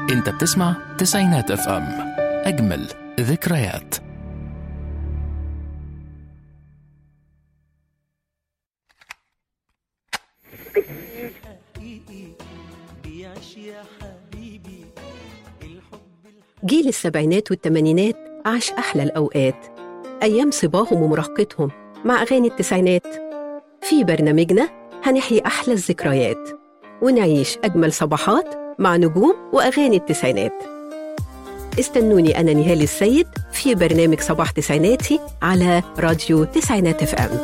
انت بتسمع تسعينات اف ام اجمل ذكريات جيل السبعينات والثمانينات عاش أحلى الأوقات أيام صباهم ومراهقتهم مع أغاني التسعينات في برنامجنا هنحيي أحلى الذكريات ونعيش أجمل صباحات مع نجوم وأغاني التسعينات استنوني أنا نهال السيد في برنامج صباح تسعيناتي على راديو تسعينات اف ام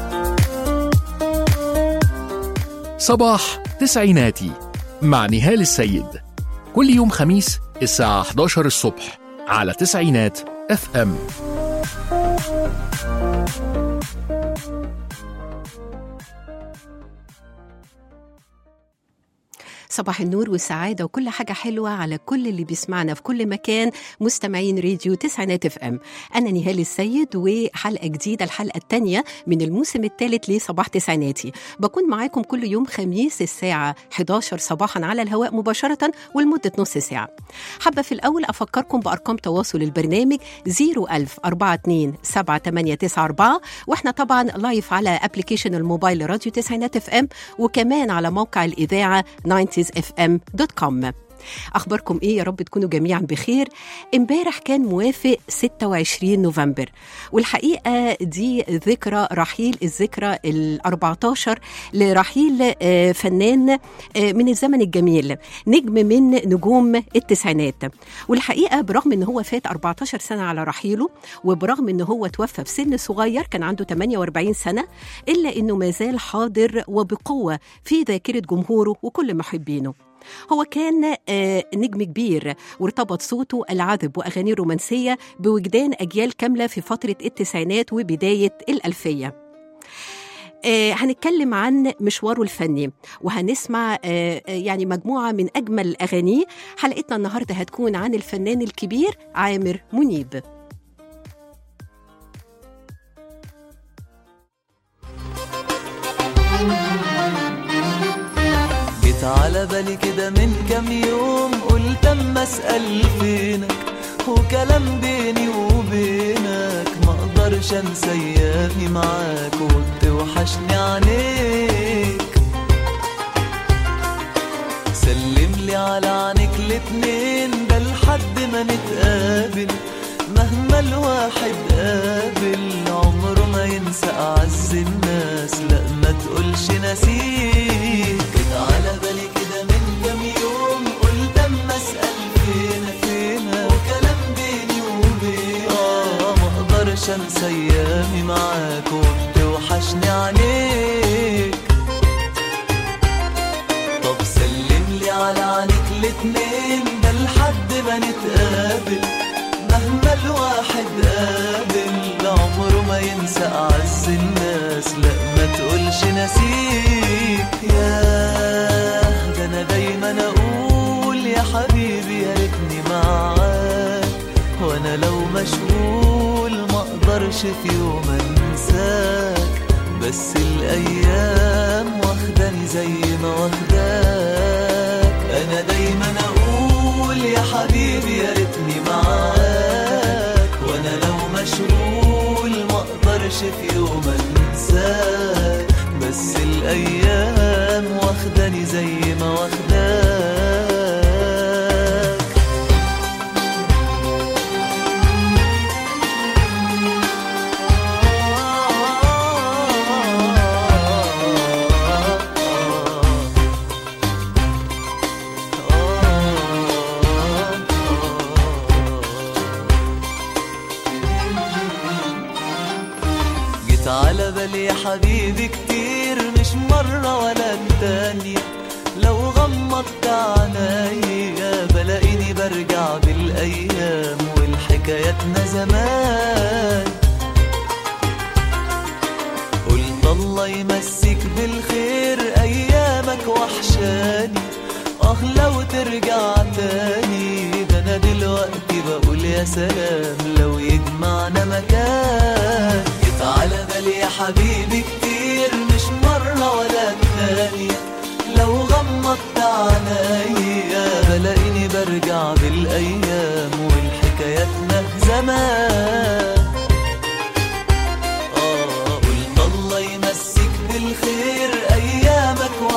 صباح تسعيناتي مع نهال السيد كل يوم خميس الساعة 11 الصبح على تسعينات اف ام صباح النور والسعادة وكل حاجة حلوة على كل اللي بيسمعنا في كل مكان مستمعين راديو تسعينات اف ام أنا نهال السيد وحلقة جديدة الحلقة الثانية من الموسم الثالث لصباح تسعيناتي بكون معاكم كل يوم خميس الساعة 11 صباحا على الهواء مباشرة ولمدة نص ساعة حابة في الأول أفكركم بأرقام تواصل البرنامج 01000 42 7894 وإحنا طبعا لايف على أبليكيشن الموبايل راديو تسعينات اف ام وكمان على موقع الإذاعة 90sfm.com أخباركم إيه يا رب تكونوا جميعا بخير امبارح كان موافق 26 نوفمبر والحقيقة دي ذكرى رحيل الذكرى ال 14 لرحيل آه، فنان آه، من الزمن الجميل نجم من نجوم التسعينات والحقيقة برغم إن هو فات 14 سنة على رحيله وبرغم إن هو توفى في سن صغير كان عنده 48 سنة إلا إنه ما زال حاضر وبقوة في ذاكرة جمهوره وكل محبينه هو كان آه، نجم كبير وارتبط صوته العذب وأغانيه الرومانسية بوجدان أجيال كاملة في فترة التسعينات وبداية الألفية آه، هنتكلم عن مشواره الفني وهنسمع آه، آه، يعني مجموعة من أجمل أغانيه حلقتنا النهاردة هتكون عن الفنان الكبير عامر منيب جيت على بالي كده من كام يوم قلت اما اسال فينك وكلام بيني وبينك ما اقدرش انسى ايامي معاك وبتوحشني عينيك سلم لي على عينيك الاتنين ده لحد ما نتقابل مهما الواحد قابل عمره ما ينسى اعز الناس لا ما تقولش نسيك جيت على بالي كده من كام يوم قلت اما اسال فينا فينا وكلام بيني وبينك اه ما اقدرش انسى ايامي معاك وبتوحشني عينيك طب سلم لي على عينيك الاتنين ده لحد ما نتقابل مهما الواحد قابل عمره ما ينسى أعز الناس لا ما تقولش نسيك يا ده أنا دايما أقول يا حبيبي يا ريتني معاك وأنا لو مشغول ما أقدرش في يوم أنساك بس الأيام واخداني زي ما واخداك أنا دايما أقول يا حبيبي يا ريتني معاك وأنا لو مشغول ما أقدرش في يوم أنساك بس الأيام واخداني زي ما واخداك جيت على بالي يا حبيبي كتير مش مرة ولا التانية لو غمضت عينيا بلاقيني برجع بالأيام والحكاياتنا زمان قلت الله يمسك بالخير أيامك وحشاني آه لو ترجع تاني ده أنا دلوقتي بقول يا سلام لو يجمعنا مكان جيت على بالي يا حبيبي كتير مش مرة ولا التانية لو غمضت عينيا بلاقيني برجع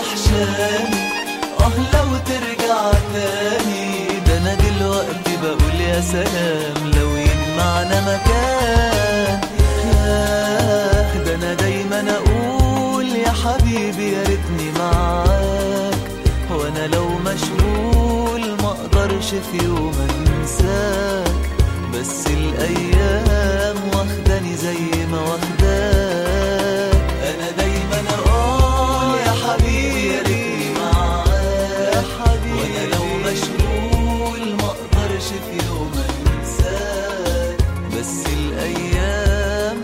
وحشاني اه لو ترجع تاني ده انا دلوقتي بقول يا سلام لو يجمعنا مكان ياه ده انا دايما اقول يا حبيبي يا ريتني معاك وانا لو مشغول ما اقدرش في يوم انساك بس الايام واخداني زي ما واخداك انا دايما اقول يا حبيبي يا ريتني معاك يا حبيبي وانا لو مشغول ما اقدرش في يوم انساك بس الايام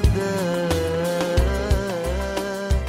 واخداك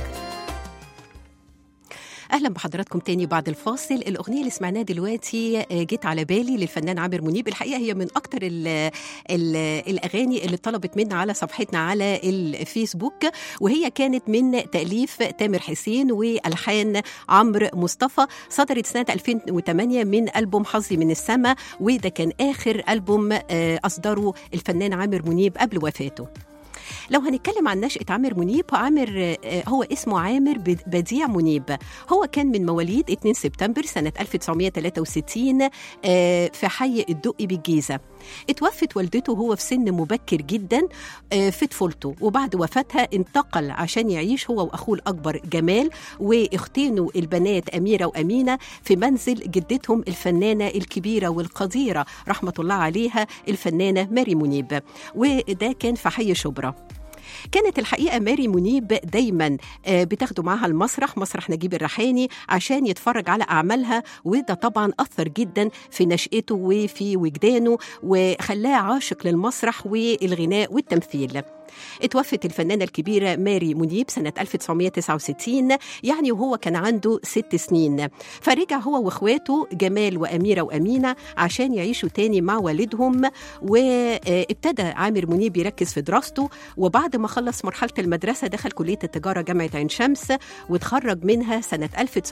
اهلا بحضراتكم تاني بعد الفاصل الاغنيه اللي سمعناها دلوقتي آه، جت على بالي للفنان عامر منيب الحقيقه هي من اكتر ال ال الاغاني اللي طلبت منا على صفحتنا على الفيسبوك وهي كانت من تاليف تامر حسين والحان عمرو مصطفى صدرت سنه 2008 من البوم حظي من السما وده كان اخر البوم آه، اصدره الفنان عامر منيب قبل وفاته لو هنتكلم عن نشأة عامر منيب عامر آه، هو اسمه عامر بد- بديع منيب هو كان من مواليد 2 سبتمبر سنة 1963 آه، في حي الدقي بالجيزة اتوفت والدته وهو في سن مبكر جدا آه، في طفولته وبعد وفاتها انتقل عشان يعيش هو واخوه الاكبر جمال واختينه البنات اميره وامينه في منزل جدتهم الفنانه الكبيره والقديره رحمه الله عليها الفنانه ماري منيب وده كان في حي شبرا كانت الحقيقه ماري منيب دايما آه، بتاخده معاها المسرح مسرح نجيب الريحاني عشان يتفرج على اعمالها وده طبعا اثر جدا في نشأته وفي وجدانه وخلاه عاشق للمسرح والغناء والتمثيل اتوفت الفنانة الكبيرة ماري منيب سنة 1969 يعني وهو كان عنده ست سنين فرجع هو واخواته جمال وأميرة وأمينة عشان يعيشوا تاني مع والدهم وابتدى عامر منيب يركز في دراسته وبعد ما خلص مرحلة المدرسة دخل كلية التجارة جامعة عين شمس وتخرج منها سنة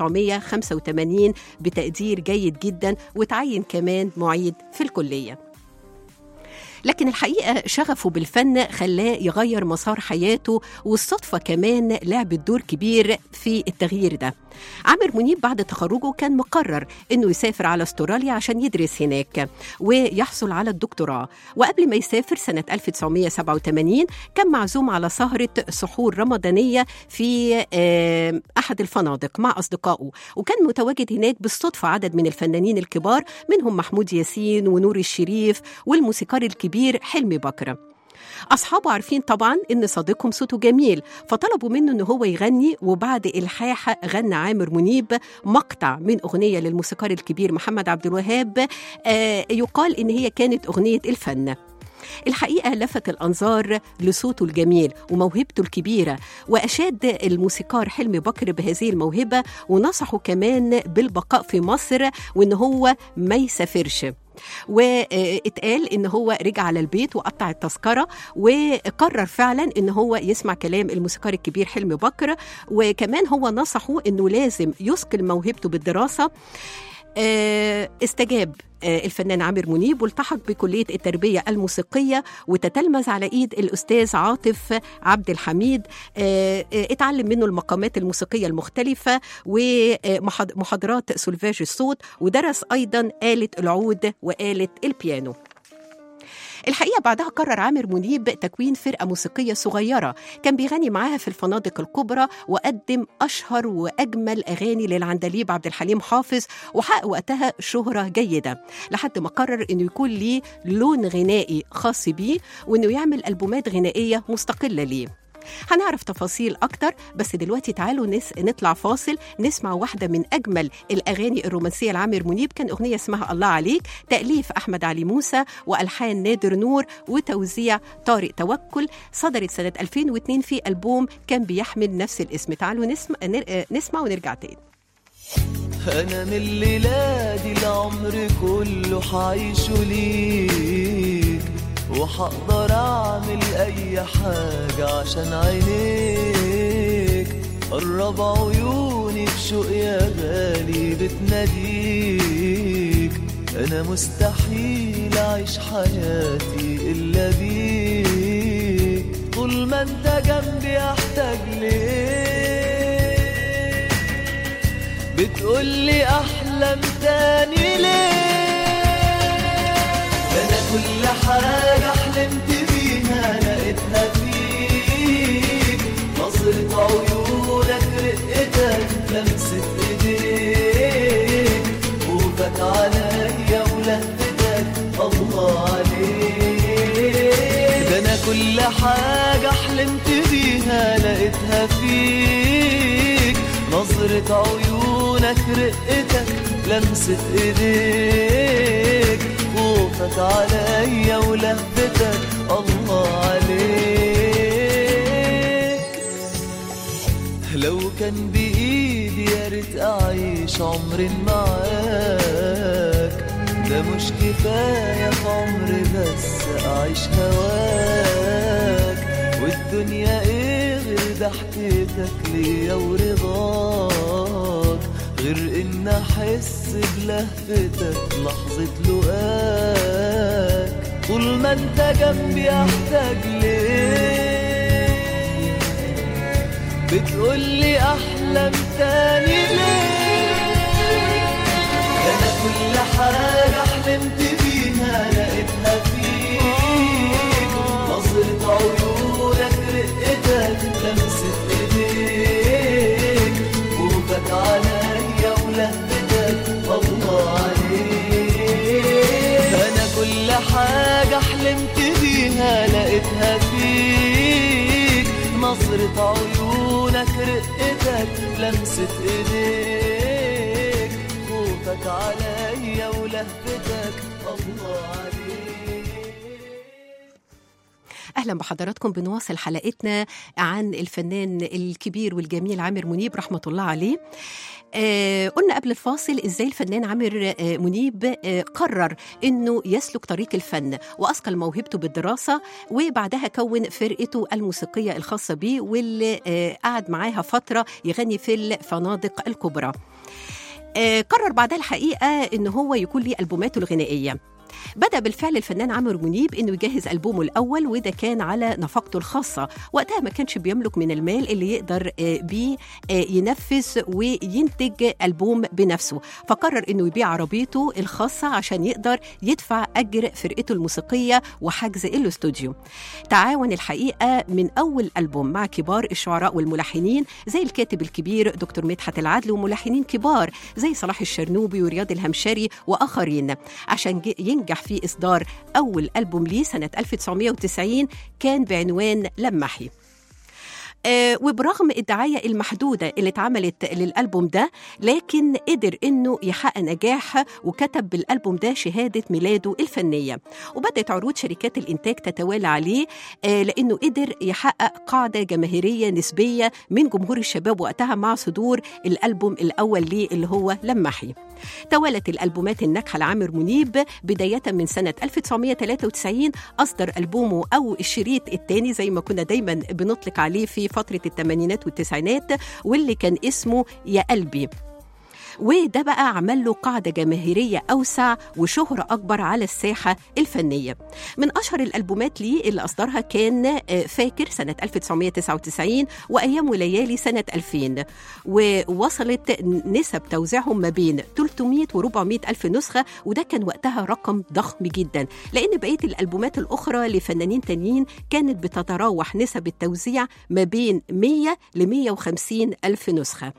1985 بتقدير جيد جدا وتعين كمان معيد في الكلية لكن الحقيقة شغفه بالفن خلاه يغير مسار حياته والصدفة كمان لعبت دور كبير في التغيير ده عامر منيب بعد تخرجه كان مقرر انه يسافر على استراليا عشان يدرس هناك ويحصل على الدكتوراه وقبل ما يسافر سنة 1987 كان معزوم على سهرة سحور رمضانية في آه، أحد الفنادق مع أصدقائه وكان متواجد هناك بالصدفة عدد من الفنانين الكبار منهم محمود ياسين ونور الشريف والموسيقار الكبير حلمي بكر أصحابه عارفين طبعا إن صديقهم صوته جميل فطلبوا منه إن هو يغني وبعد إلحاح غنى عامر منيب مقطع من أغنية للموسيقار الكبير محمد عبد الوهاب آه يقال إن هي كانت أغنية الفن الحقيقة لفت الأنظار لصوته الجميل وموهبته الكبيرة وأشاد الموسيقار حلمي بكر بهذه الموهبة ونصحه كمان بالبقاء في مصر وإن هو ما يسافرش واتقال ان هو رجع على البيت وقطع التذكره وقرر فعلا ان هو يسمع كلام الموسيقار الكبير حلمي بكر وكمان هو نصحه انه لازم يثقل موهبته بالدراسه آه، استجاب آه، الفنان عامر منيب والتحق بكلية التربية الموسيقية وتتلمذ على إيد الأستاذ عاطف عبد الحميد آه، آه، اتعلم منه المقامات الموسيقية المختلفة ومحاضرات سولفاج الصوت ودرس أيضا آلة العود وآلة البيانو الحقيقة بعدها قرر عامر منيب تكوين فرقة موسيقية صغيرة كان بيغني معاها في الفنادق الكبرى وقدم أشهر وأجمل أغاني للعندليب عبد الحليم حافظ وحقق وقتها شهرة جيدة لحد ما قرر إنه يكون ليه لون غنائي خاص بيه وإنه يعمل ألبومات غنائية مستقلة ليه هنعرف تفاصيل أكتر بس دلوقتي تعالوا نس... نطلع فاصل نسمع واحدة من أجمل الأغاني الرومانسية لعامر منيب كان أغنية اسمها الله عليك تأليف أحمد علي موسى وألحان نادر نور وتوزيع طارق توكل صدرت سنة 2002 في ألبوم كان بيحمل نفس الاسم تعالوا نسمع, نسمع ونرجع تاني انا من الليلة دي العمر كله حعيشه ليك وحقدر اعمل اي حاجة عشان عينيك قرب عيوني بشوق يا غالي بتناديك انا مستحيل اعيش حياتي الا بيك طول ما انت جنبي احتاج ليك بتقولي احلم تاني ليه ده انا كل حاجة حلمت بيها لقيتها فيك نظرة عيونك رقتك لمسة ايديك خوفك عليا ولهفتك الله عليك ده انا كل حاجة حلمت بيها لقيتها فيك نظرة عيونك رقتك لمسة ايديك خوفك عليا ولهفتك الله عليك لو كان بإيدي يا ريت أعيش عمري معاك ده مش كفاية في عمري بس أعيش هواك والدنيا إيه غير ضحكتك ليا ورضاك غير إن أحس بلهفتك لحظة لقاك طول ما أنت جنبي أحتاج ليه بتقولي احلم تاني ليه ده انا كل حاجة حلمت بيها لقيتها فيك نظرة عيونك رقتك لمسة ايديك خوفك عليا ولهفتك الله عليك انا كل حاجة حلمت بيها لقيتها فيك نظرة عيونك رقتك لمسة ايديك خوفك عليا ولهفتك الله عليك اهلا بحضراتكم بنواصل حلقتنا عن الفنان الكبير والجميل عامر منيب رحمه الله عليه آه قلنا قبل الفاصل ازاي الفنان عامر آه منيب آه قرر انه يسلك طريق الفن واثقل موهبته بالدراسه وبعدها كون فرقته الموسيقيه الخاصه بيه واللي آه قعد معاها فتره يغني في الفنادق الكبرى آه قرر بعدها الحقيقه ان هو يكون ليه البوماته الغنائيه بدأ بالفعل الفنان عمرو منيب انه يجهز ألبومه الأول وده كان على نفقته الخاصة وقتها ما كانش بيملك من المال اللي يقدر آه، بيه آه، ينفذ وينتج ألبوم بنفسه فقرر انه يبيع عربيته الخاصة عشان يقدر يدفع أجر فرقته الموسيقية وحجز الاستوديو تعاون الحقيقة من أول ألبوم مع كبار الشعراء والملحنين زي الكاتب الكبير دكتور مدحت العدل وملحنين كبار زي صلاح الشرنوبي ورياض الهمشري وآخرين عشان ج- ينجح في إصدار أول ألبوم ليه سنة 1990 كان بعنوان لمحي آه وبرغم الدعاية المحدودة اللي اتعملت للألبوم ده لكن قدر إنه يحقق نجاح وكتب بالألبوم ده شهادة ميلاده الفنية وبدأت عروض شركات الإنتاج تتوالى عليه آه لأنه قدر يحقق قاعدة جماهيرية نسبية من جمهور الشباب وقتها مع صدور الألبوم الأول ليه اللي هو لمحي توالت الألبومات الناجحة لعامر منيب بداية من سنة 1993 أصدر ألبومه أو الشريط الثاني زي ما كنا دايما بنطلق عليه في فترة الثمانينات والتسعينات واللي كان اسمه يا قلبي وده بقى عمل له قاعدة جماهيرية أوسع وشهرة أكبر على الساحة الفنية من أشهر الألبومات ليه اللي أصدرها كان آه، فاكر سنة 1999 وأيام وليالي سنة 2000 ووصلت نسب توزيعهم ما بين 300 و 400 ألف نسخة وده كان وقتها رقم ضخم جدا لأن بقية الألبومات الأخرى لفنانين تانيين كانت بتتراوح نسب التوزيع ما بين 100 ل 150 ألف نسخة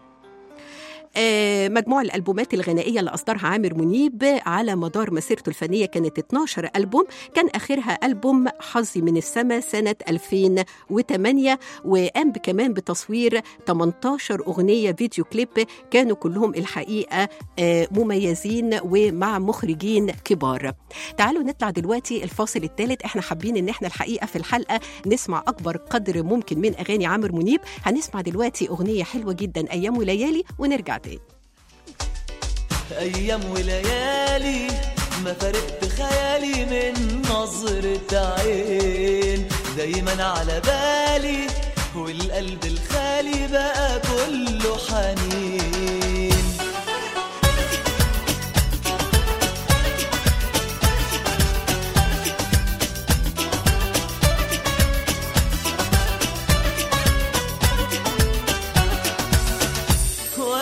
آه، مجموع الألبومات الغنائية اللي أصدرها عامر منيب على مدار مسيرته الفنية كانت 12 ألبوم كان آخرها ألبوم حظي من السما سنة 2008 وقام كمان بتصوير 18 أغنية فيديو كليب كانوا كلهم الحقيقة آه، مميزين ومع مخرجين كبار تعالوا نطلع دلوقتي الفاصل الثالث احنا حابين ان احنا الحقيقة في الحلقة نسمع أكبر قدر ممكن من أغاني عامر منيب هنسمع دلوقتي أغنية حلوة جدا أيام وليالي ونرجع تاني أيام وليالي ما فرقت خيالي من نظرة عين دايما على بالي والقلب الخالي بقى كله حنين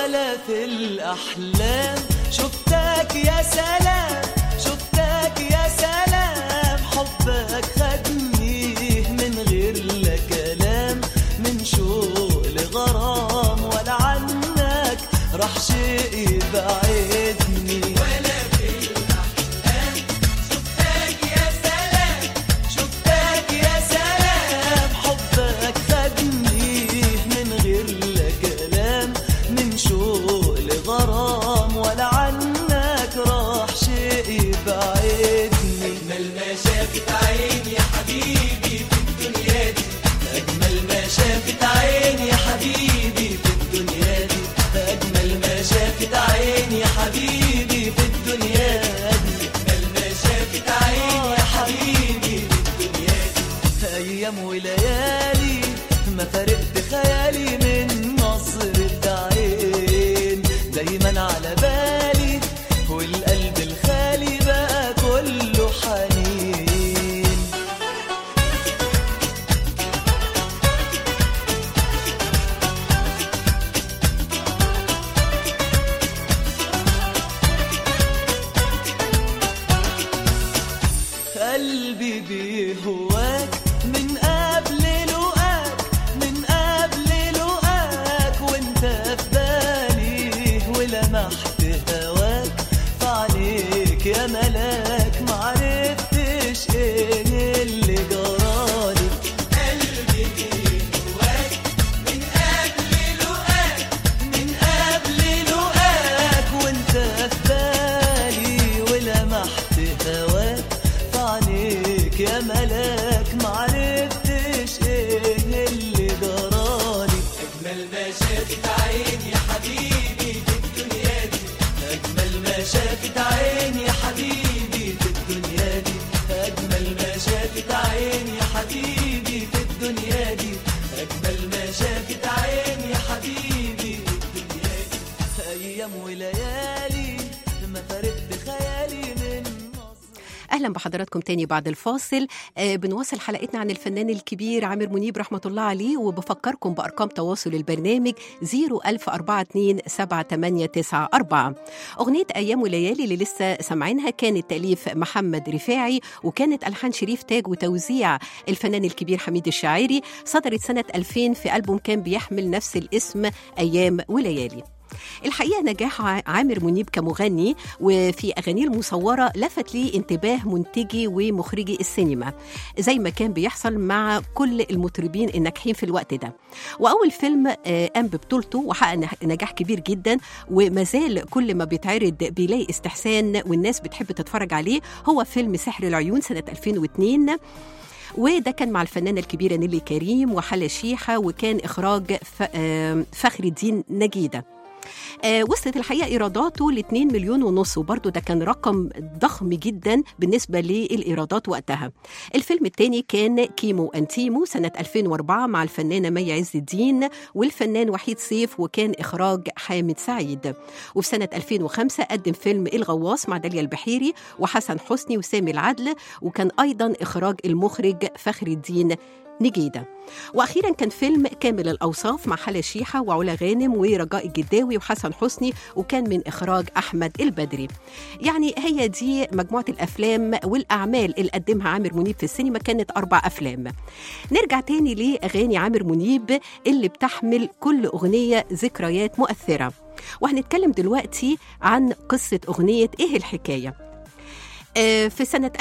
ولا في الأحلام شفتك يا سلام شفتك يا سلام حبك خدني من غير لا كلام من شوق لغرام ولا عنك راح شيء يبعدني ولا في الأحلام شفتك يا سلام شفتك يا سلام حبك خدني من غير لا كلام من شوق لغرام ولا عنك راح شيء يبعدني أجمل ما شافت عيني يا حبيبي في الدنيا دي أجمل ما شافت عيني يا حبيبي في الدنيا دي أجمل ما شافت عيني يا حبيبي في الدنيا دي أجمل ما شافت عيني يا حبيبي في الدنيا دي أيام وليالي ما فرقت خيالي من نظرة عين دايما على بالي والقلب الخالي بقى كله حنين قلبي بيهواك من قبل لقاك من قبل لقاك وانت في بالي ولمحت هواك فعليك يا ملاك معرفتش ايه اللي جرالي قلبي بيهواك من قبل لقاك من قبل لقاك وانت في بالي ولمحت هواك فعليك يا ملاك معرفتش ايه اللي جرالي اجمل ما شافت عيني يا حبيبي في الدنيا دي اجمل ما شافت عيني يا حبيبي في الدنيا دي اجمل ما شافت عيني يا حبيبي في الدنيا دي اجمل ما شافت عيني يا حبيبي في الدنيا دي ايام وليالي ما فرقت خيالي من نظر اهلا بحضراتكم تاني بعد الفاصل آه بنواصل حلقتنا عن الفنان الكبير عامر منيب رحمه الله عليه وبفكركم بارقام تواصل البرنامج 01042 اغنيه ايام وليالي اللي لسه سامعينها كانت تاليف محمد رفاعي وكانت الحان شريف تاج وتوزيع الفنان الكبير حميد الشاعري صدرت سنه 2000 في البوم كان بيحمل نفس الاسم ايام وليالي الحقيقه نجاح ع- عامر منيب كمغني وفي اغانيه المصوره لفت لي انتباه منتجي ومخرجي السينما زي ما كان بيحصل مع كل المطربين الناجحين في الوقت ده واول فيلم آه، قام ببطولته وحقق نح- نجاح كبير جدا وما زال كل ما بيتعرض بيلاقي استحسان والناس بتحب تتفرج عليه هو فيلم سحر العيون سنه 2002 وده كان مع الفنانة الكبيرة نيلي كريم وحلا شيحة وكان إخراج ف- آه، فخر الدين نجيدة آه وصلت الحقيقه ايراداته ل 2 مليون ونص وبرضه ده كان رقم ضخم جدا بالنسبه للايرادات وقتها. الفيلم الثاني كان كيمو انتيمو سنه 2004 مع الفنانه مي عز الدين والفنان وحيد سيف وكان اخراج حامد سعيد. وفي سنه 2005 قدم فيلم الغواص مع داليا البحيري وحسن حسني وسامي العدل وكان ايضا اخراج المخرج فخر الدين نجيده. واخيرا كان فيلم كامل الاوصاف مع حلا شيحه وعلا غانم ورجاء الجداوي وحسن حسني وكان من اخراج احمد البدري يعني هي دي مجموعه الافلام والاعمال اللي قدمها عامر منيب في السينما كانت اربع افلام نرجع تاني لاغاني عامر منيب اللي بتحمل كل اغنيه ذكريات مؤثره وهنتكلم دلوقتي عن قصه اغنيه ايه الحكايه آه، في سنة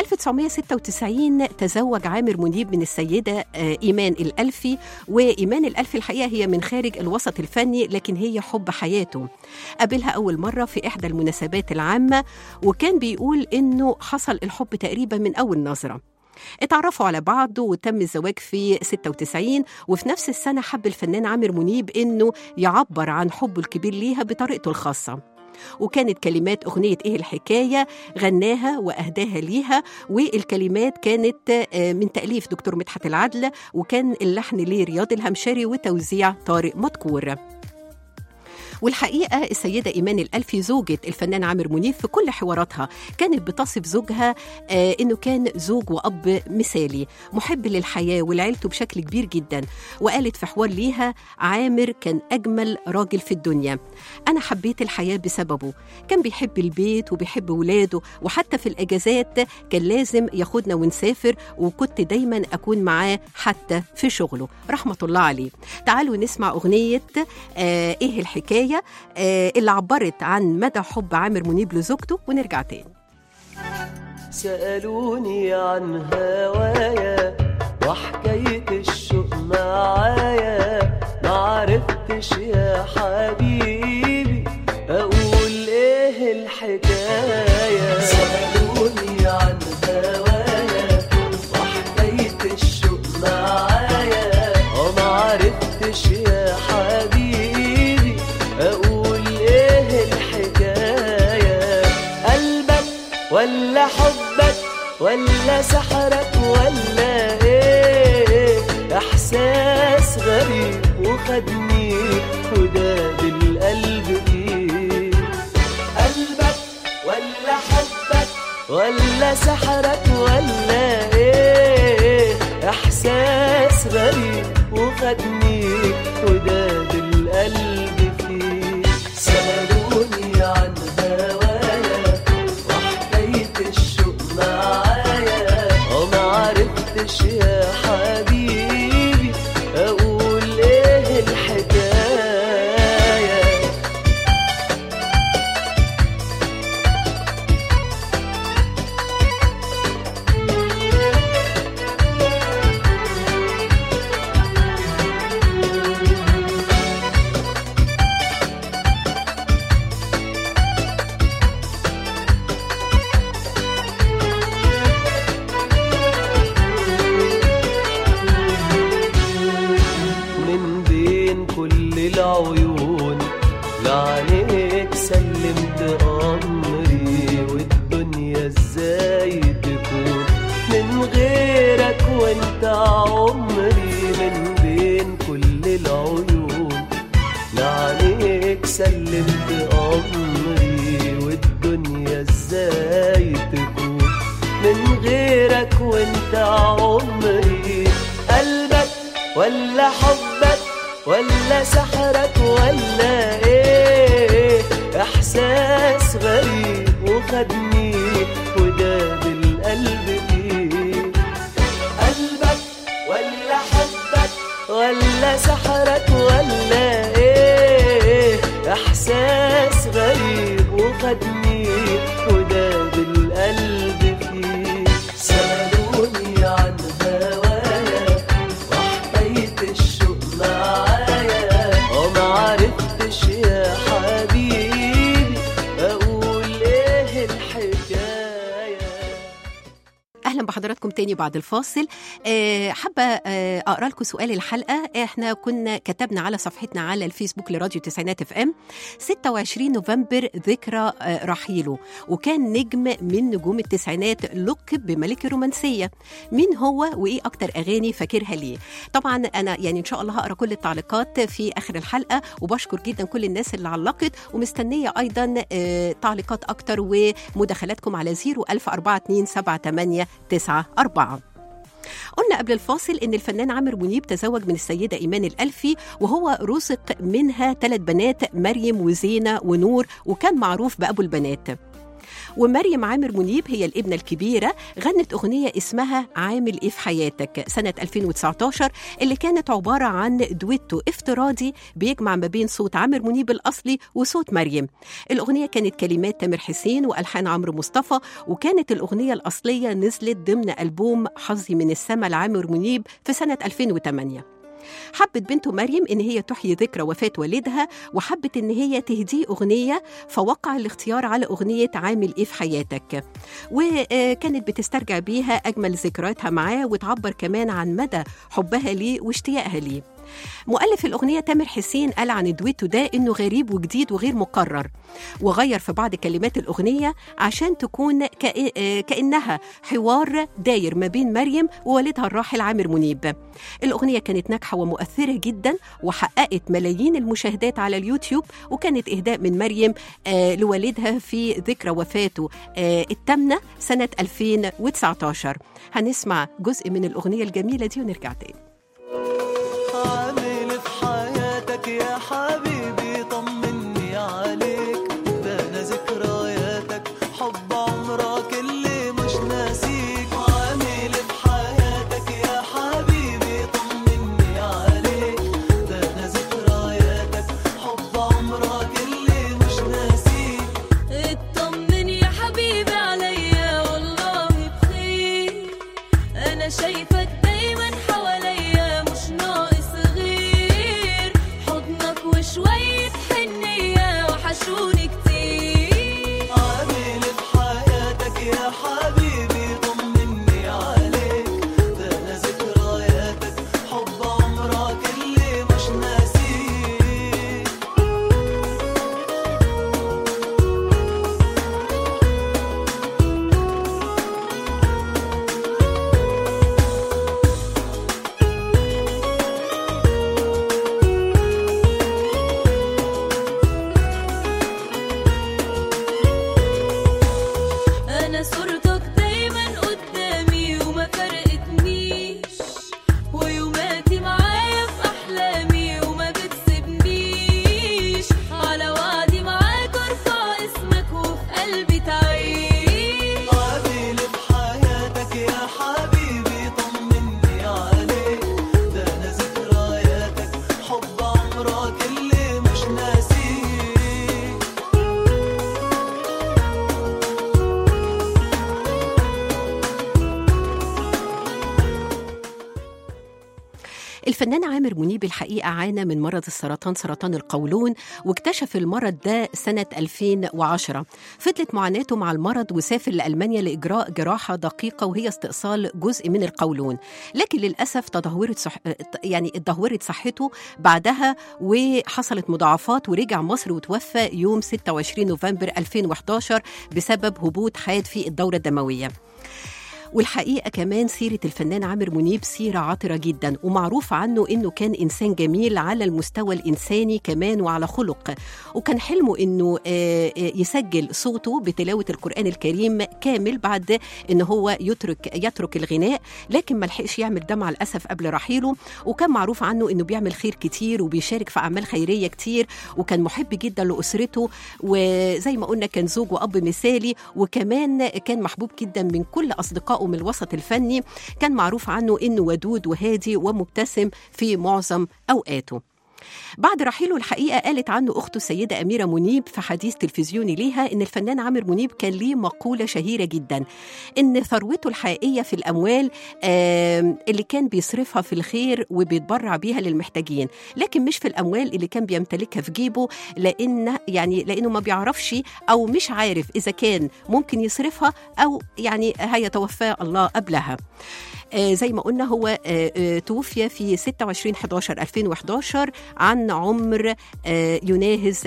1996 تزوج عامر منيب من السيدة آه، إيمان الألفي وإيمان الألفي الحقيقة هي من خارج الوسط الفني لكن هي حب حياته قابلها أول مرة في إحدى المناسبات العامة وكان بيقول إنه حصل الحب تقريبا من أول نظرة اتعرفوا على بعض وتم الزواج في 96 وفي نفس السنة حب الفنان عامر منيب إنه يعبر عن حبه الكبير ليها بطريقته الخاصة وكانت كلمات أغنية إيه الحكاية غناها وأهداها ليها والكلمات كانت آه، من تأليف دكتور مدحت العدل وكان اللحن لرياض الهمشري وتوزيع طارق مدكور والحقيقة السيدة إيمان الألفي زوجة الفنان عامر منيب في كل حواراتها كانت بتصف زوجها آه إنه كان زوج وأب مثالي محب للحياة ولعيلته بشكل كبير جدا وقالت في حوار ليها عامر كان أجمل راجل في الدنيا أنا حبيت الحياة بسببه كان بيحب البيت وبيحب ولاده وحتى في الأجازات كان لازم ياخدنا ونسافر وكنت دايما أكون معاه حتى في شغله رحمة الله عليه تعالوا نسمع أغنية آه إيه الحكاية آه اللي عبرت عن مدى حب عامر منيب لزوجته ونرجع تاني سألوني عن هوايا وحكاية الشوق معايا معرفتش يا حبيبي أقول إيه الحكاية سألوني عن هوايا وحكاية الشوق معايا ومعرفتش يا حبيبي أقول إيه الحكاية قلبك ولا حبك ولا سحرك ولا ايه احساس غريب وخدني وداب القلب فيه قلبك ولا حبك ولا سحرك ولا ايه احساس غريب وخدني وداب القلب فيه سألوني عن هوايا وحكاية الشوق معايا ومعرفتش يا حبيبي أقول إيه الحكاية من بين كل العيون لعنيك سلمت أمري والدنيا ازاي تكون من غيرك وانت عمري من بين كل العيون لعنيك سلمت أمري والدنيا ازاي تكون من غيرك وانت عمري قلبك ولا حبك ولا سحرك ولا ايه احساس غريب وخدني وداب القلب فيه قلبك ولا حبك ولا سحرك ولا ايه احساس غريب وخدني وداب القلب فيه سألوني عن هوايا وحكاية الشوق معايا ومعرفتش يا حبيبي أقول إيه الحكاية اهلا بحضراتكم تاني بعد الفاصل آه، حابه آه، اقرا لكم سؤال الحلقه احنا كنا كتبنا على صفحتنا على الفيسبوك لراديو تسعينات اف ام 26 نوفمبر ذكرى آه، رحيله وكان نجم من نجوم التسعينات لقب بملك الرومانسيه مين هو وايه اكتر اغاني فاكرها ليه طبعا انا يعني ان شاء الله هقرا كل التعليقات في اخر الحلقه وبشكر جدا كل الناس اللي علقت ومستنيه ايضا آه، تعليقات اكتر ومداخلاتكم على 010427894 قلنا قبل الفاصل ان الفنان عامر منيب تزوج من السيده ايمان الالفي وهو رزق منها ثلاث بنات مريم وزينه ونور وكان معروف بابو البنات ومريم عامر منيب هي الابنة الكبيرة غنت أغنية اسمها عامل إيه في حياتك سنة 2019 اللي كانت عبارة عن دويتو افتراضي بيجمع ما بين صوت عامر منيب الأصلي وصوت مريم الأغنية كانت كلمات تامر حسين وألحان عمرو مصطفى وكانت الأغنية الأصلية نزلت ضمن ألبوم حظي من السما لعامر منيب في سنة 2008 حبت بنته مريم إن هي تحيي ذكرى وفاة والدها وحبت إن هي تهديه أغنية فوقع الاختيار على أغنية عامل إيه في حياتك وكانت بتسترجع بيها أجمل ذكرياتها معاه وتعبر كمان عن مدى حبها ليه واشتياقها ليه مؤلف الأغنية تامر حسين قال عن الدويتو ده إنه غريب وجديد وغير مكرر وغير في بعض كلمات الأغنية عشان تكون كأ- آه، كأنها حوار داير ما بين مريم ووالدها الراحل عامر منيب الأغنية كانت ناجحة ومؤثرة جدا وحققت ملايين المشاهدات على اليوتيوب وكانت إهداء من مريم آه، لوالدها في ذكرى وفاته آه، التامنة سنة 2019 هنسمع جزء من الأغنية الجميلة دي ونرجع تاني عامل في حياتك يا حبيبي طمني عليك ده انا ذكرياتك حب عمرك اللي مش ناسيك عامل في حياتك يا حبيبي طمني عليك ده انا ذكرياتك حب عمرك اللي مش ناسيك اطمن يا حبيبي عليا والله بخير انا شايفك دايما حواليا مش ناقص غير حضنك وشوية حنية وحشوني كتير عامل في حياتك يا حبيبي طمني عليك ده انا ذكرياتك حب عمرك اللي مش ناسيك انا صورتك دايما قدامي وما فرقتنيش ويوماتي معايا في احلامي وما بتسيبنيش على وعدي معاك ارفع اسمك وفي قلبي تعيش عامل في حياتك يا حبيبي طمني عليك ده انا ذكرياتك حب عمرك اللي مش ناسيك الفنان عامر منيب الحقيقة عانى من مرض السرطان سرطان القولون واكتشف المرض ده سنة 2010 فضلت معاناته مع المرض وسافر لألمانيا لإجراء جراحة دقيقة وهي استئصال جزء من القولون لكن للأسف تدهورت صح... يعني اتدهورت صحته بعدها وحصلت مضاعفات ورجع مصر وتوفى يوم 26 نوفمبر 2011 بسبب هبوط حاد في الدورة الدموية والحقيقة كمان سيرة الفنان عامر منيب سيرة عاطرة جدا ومعروف عنه إنه كان إنسان جميل على المستوى الإنساني كمان وعلى خلق وكان حلمه إنه آه، آه، يسجل صوته بتلاوة القرآن الكريم كامل بعد إن هو يترك يترك الغناء لكن ما لحقش يعمل ده مع الأسف قبل رحيله وكان معروف عنه إنه بيعمل خير كتير وبيشارك في أعمال خيرية كتير وكان محب جدا لأسرته وزي ما قلنا كان زوج وأب مثالي وكمان كان محبوب جدا من كل أصدقائه من الوسط الفني كان معروف عنه إنه ودود وهادي ومبتسم في معظم أوقاته بعد رحيله الحقيقة قالت عنه أخته السيدة أميرة منيب في حديث تلفزيوني ليها إن الفنان عامر منيب كان ليه مقولة شهيرة جدا إن ثروته الحقيقية في الأموال آم، اللي كان بيصرفها في الخير وبيتبرع بيها للمحتاجين لكن مش في الأموال اللي كان بيمتلكها في جيبه لأن يعني لأنه ما بيعرفش أو مش عارف إذا كان ممكن يصرفها أو يعني هيتوفاه الله قبلها آه، زي ما قلنا هو آه، آه، توفي في 26 11 2011 عن عمر آه، يناهز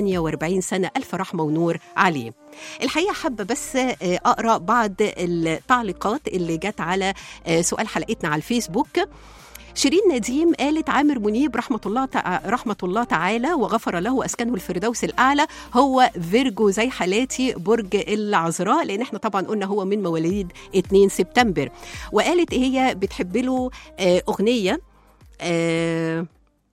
48 سنة ألف رحمة ونور عليه الحقيقة حابة بس آه، أقرأ بعض التعليقات اللي جت على آه، سؤال حلقتنا على الفيسبوك شيرين نديم قالت عامر منيب رحمة الله تع... رحمة الله تعالى وغفر له وأسكنه الفردوس الأعلى هو فيرجو زي حالاتي برج العذراء لأن احنا طبعا قلنا هو من مواليد 2 سبتمبر وقالت هي بتحب له آه، أغنية آه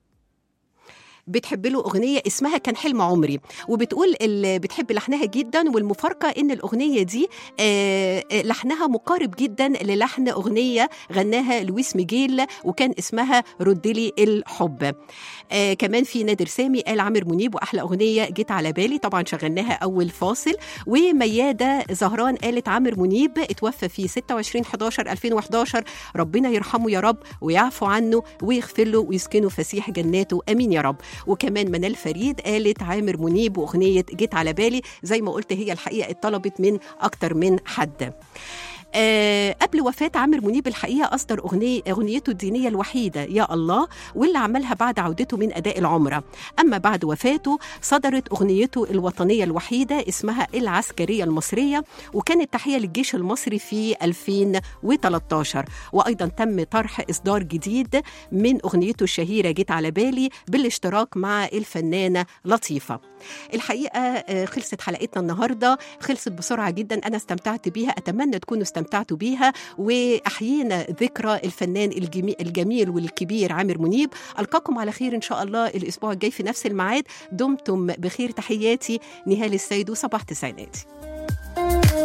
بتحب له أغنية اسمها كان حلم عمري وبتقول اللي بتحب لحنها جدا والمفارقة إن الأغنية دي آه، آه، لحنها مقارب جدا للحن أغنية غناها لويس ميجيل وكان اسمها ردلي الحب آه كمان في نادر سامي قال عامر منيب وأحلى أغنية جيت على بالي طبعا شغلناها أول فاصل وميادة زهران قالت عامر منيب اتوفى في 26 11 2011 ربنا يرحمه يا رب ويعفو عنه ويغفر له ويسكنه فسيح جناته امين يا رب وكمان منال فريد قالت عامر منيب واغنيه جيت على بالي زي ما قلت هي الحقيقه اتطلبت من اكتر من حد آه قبل وفاة عامر منيب الحقيقة أصدر أغنية أغنيته الدينية الوحيدة يا الله واللي عملها بعد عودته من أداء العمرة أما بعد وفاته صدرت أغنيته الوطنية الوحيدة اسمها العسكرية المصرية وكانت تحية للجيش المصري في 2013 وأيضا تم طرح إصدار جديد من أغنيته الشهيرة جيت على بالي بالاشتراك مع الفنانة لطيفة الحقيقة آه، خلصت حلقتنا النهاردة خلصت بسرعة جدا أنا استمتعت بيها أتمنى تكونوا استمتعتوا بيها وأحيينا ذكرى الفنان الجمي- الجميل والكبير عامر منيب ألقاكم على خير إن شاء الله الأسبوع الجاي في نفس الميعاد دمتم بخير تحياتي نهال السيد وصباح تسعيناتي